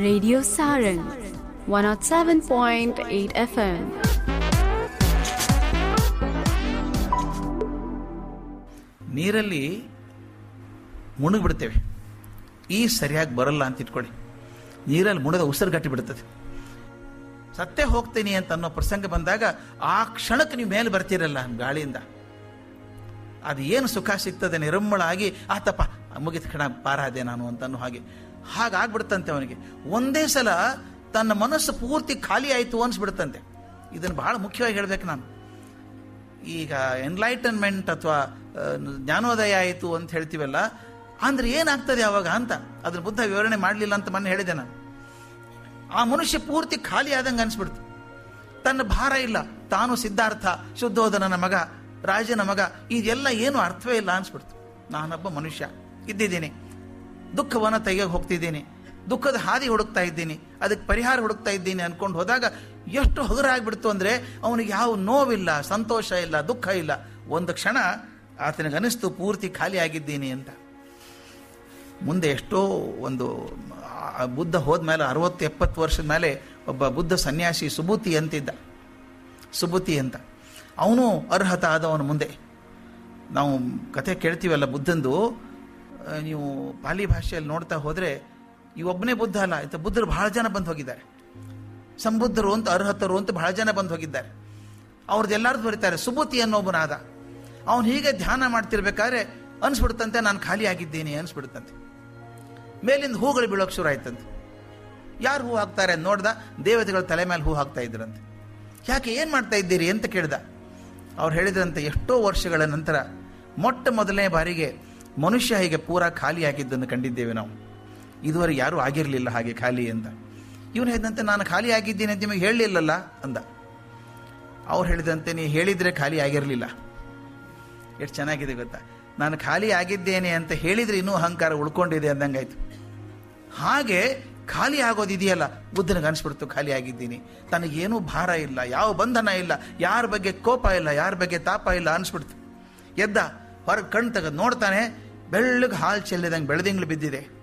Radio Saran 107.8 FM. ನೀರಲ್ಲಿ ಮುಳುಗ್ಬಿಡ್ತೇವೆ ಈ ಸರಿಯಾಗಿ ಬರಲ್ಲ ಅಂತ ಇಟ್ಕೊಳ್ಳಿ ನೀರಲ್ಲಿ ಮುಣದ ಉಸಿರುಗಟ್ಟಿ ಬಿಡ್ತದೆ ಸತ್ತೇ ಹೋಗ್ತೀನಿ ಅಂತ ಅನ್ನೋ ಪ್ರಸಂಗ ಬಂದಾಗ ಆ ಕ್ಷಣಕ್ಕೆ ನೀವು ಮೇಲೆ ಬರ್ತೀರಲ್ಲ ಗಾಳಿಯಿಂದ ಅದು ಏನು ಸುಖ ಸಿಗ್ತದೆ ನಿರ್ಮಳ ಆಗಿ ಆತಪ್ಪ ಮುಗಿದ ಕ್ಷಣ ಪಾರಾದೆ ನಾನು ಅಂತ ಅನ್ನೋ ಹಾಗೆ ಹಾಗಾಗ್ಬಿಡ್ತಂತೆ ಅವನಿಗೆ ಒಂದೇ ಸಲ ತನ್ನ ಮನಸ್ಸು ಪೂರ್ತಿ ಖಾಲಿ ಆಯಿತು ಅನ್ಸ್ಬಿಡ್ತಂತೆ ಇದನ್ನು ಬಹಳ ಮುಖ್ಯವಾಗಿ ಹೇಳ್ಬೇಕು ನಾನು ಈಗ ಎನ್ಲೈಟನ್ಮೆಂಟ್ ಅಥವಾ ಜ್ಞಾನೋದಯ ಆಯಿತು ಅಂತ ಹೇಳ್ತೀವಲ್ಲ ಅಂದ್ರೆ ಏನಾಗ್ತದೆ ಅವಾಗ ಅಂತ ಅದ್ರ ಬುದ್ಧ ವಿವರಣೆ ಮಾಡಲಿಲ್ಲ ಅಂತ ಮೊನ್ನೆ ಹೇಳಿದೆ ನಾನು ಆ ಮನುಷ್ಯ ಪೂರ್ತಿ ಖಾಲಿ ಆದಂಗೆ ಅನ್ಸ್ಬಿಡ್ತು ತನ್ನ ಭಾರ ಇಲ್ಲ ತಾನು ಸಿದ್ಧಾರ್ಥ ಶುದ್ಧೋಧನನ ಮಗ ರಾಜನ ಮಗ ಇದೆಲ್ಲ ಏನು ಅರ್ಥವೇ ಇಲ್ಲ ಅನ್ಸ್ಬಿಡ್ತು ನಾನೊಬ್ಬ ಮನುಷ್ಯ ಇದ್ದಿದ್ದೀನಿ ದುಃಖವನ್ನು ತೆಗೆಯೋಕೆ ಹೋಗ್ತಿದ್ದೀನಿ ದುಃಖದ ಹಾದಿ ಹುಡುಕ್ತಾ ಇದ್ದೀನಿ ಅದಕ್ಕೆ ಪರಿಹಾರ ಹುಡುಕ್ತಾ ಇದ್ದೀನಿ ಅನ್ಕೊಂಡು ಹೋದಾಗ ಎಷ್ಟು ಹಗುರಾಗ್ಬಿಡ್ತು ಅಂದರೆ ಅವನಿಗೆ ಯಾವ ನೋವಿಲ್ಲ ಸಂತೋಷ ಇಲ್ಲ ದುಃಖ ಇಲ್ಲ ಒಂದು ಕ್ಷಣ ಆತನಿಗೆ ಅನಿಸ್ತು ಪೂರ್ತಿ ಖಾಲಿ ಆಗಿದ್ದೀನಿ ಅಂತ ಮುಂದೆ ಎಷ್ಟೋ ಒಂದು ಆ ಬುದ್ಧ ಹೋದ್ಮೇಲೆ ಅರವತ್ತು ಎಪ್ಪತ್ತು ವರ್ಷದ ಮೇಲೆ ಒಬ್ಬ ಬುದ್ಧ ಸನ್ಯಾಸಿ ಸುಬುತಿ ಅಂತಿದ್ದ ಸುಬುತಿ ಅಂತ ಅವನು ಅರ್ಹತ ಆದವನು ಮುಂದೆ ನಾವು ಕತೆ ಕೇಳ್ತೀವಲ್ಲ ಬುದ್ಧಂದು ಆ, ನೀವು ಪಾಲಿ ಭಾಷೆಯಲ್ಲಿ ನೋಡ್ತಾ ಹೋದರೆ ಈ ಒಬ್ಬನೇ ಬುದ್ಧ ಅಲ್ಲ ಆಯ್ತಾ ಬುದ್ಧರು ಬಹಳ ಜನ ಬಂದು ಹೋಗಿದ್ದಾರೆ ಸಂಬುದ್ಧರು ಅಂತ ಅರ್ಹತರು ಅಂತ ಬಹಳ ಜನ ಬಂದು ಹೋಗಿದ್ದಾರೆ ಅವ್ರದ್ದು ಎಲ್ಲರದ್ದು ಬರೀತಾರೆ ಸುಬುತಿ ಅನ್ನೋಬನಾದ ಅವನು ಹೀಗೆ ಧ್ಯಾನ ಮಾಡ್ತಿರ್ಬೇಕಾದ್ರೆ ಅನ್ಸ್ಬಿಡ್ತಂತೆ ನಾನು ಖಾಲಿ ಆಗಿದ್ದೀನಿ ಅನ್ಸ್ಬಿಡ್ತಂತೆ ಮೇಲಿಂದ ಹೂಗಳು ಬೀಳೋಕೆ ಶುರು ಆಯ್ತಂತೆ ಯಾರು ಹೂ ಹಾಕ್ತಾರೆ ಅಂತ ನೋಡ್ದ ದೇವತೆಗಳ ತಲೆ ಮೇಲೆ ಹೂ ಹಾಕ್ತಾ ಇದ್ರಂತೆ ಯಾಕೆ ಏನು ಮಾಡ್ತಾ ಇದ್ದೀರಿ ಅಂತ ಕೇಳ್ದ ಅವ್ರು ಹೇಳಿದ್ರಂತೆ ಎಷ್ಟೋ ವರ್ಷಗಳ ನಂತರ ಮೊಟ್ಟ ಮೊದಲನೇ ಬಾರಿಗೆ ಮನುಷ್ಯ ಹೀಗೆ ಪೂರಾ ಖಾಲಿ ಆಗಿದ್ದನ್ನು ಕಂಡಿದ್ದೇವೆ ನಾವು ಇದುವರೆಗೆ ಯಾರೂ ಆಗಿರಲಿಲ್ಲ ಹಾಗೆ ಖಾಲಿ ಅಂತ ಇವನು ಹೇಳಿದಂತೆ ನಾನು ಖಾಲಿ ಆಗಿದ್ದೀನಿ ಅಂತ ನಿಮಗೆ ಹೇಳಲಿಲ್ಲಲ್ಲ ಅಂದ ಅವ್ರು ಹೇಳಿದಂತೆ ನೀ ಹೇಳಿದರೆ ಖಾಲಿ ಆಗಿರಲಿಲ್ಲ ಎಷ್ಟು ಚೆನ್ನಾಗಿದೆ ಗೊತ್ತಾ ನಾನು ಖಾಲಿ ಆಗಿದ್ದೇನೆ ಅಂತ ಹೇಳಿದರೆ ಇನ್ನೂ ಅಹಂಕಾರ ಉಳ್ಕೊಂಡಿದೆ ಅಂದಂಗಾಯ್ತು ಹಾಗೆ ಖಾಲಿ ಆಗೋದಿದೆಯಲ್ಲ ಬುದ್ಧನಿಗೆ ಅನಿಸ್ಬಿಡ್ತು ಖಾಲಿ ಆಗಿದ್ದೀನಿ ತನಗೇನೂ ಭಾರ ಇಲ್ಲ ಯಾವ ಬಂಧನ ಇಲ್ಲ ಯಾರ ಬಗ್ಗೆ ಕೋಪ ಇಲ್ಲ ಯಾರ ಬಗ್ಗೆ ತಾಪ ಇಲ್ಲ ಅನಿಸ್ಬಿಡ್ತು ಎದ್ದ ಹೊರಗೆ ಕಣ್ಣು ತೆಗೆದು ನೋಡ್ತಾನೆ ಬೆಳ್ಳಗೆ ಹಾಲು ಚೆಲ್ಲಿದಂಗೆ ಬೆಳೆದಿಂಗ್ಳು ಬಿದ್ದಿದೆ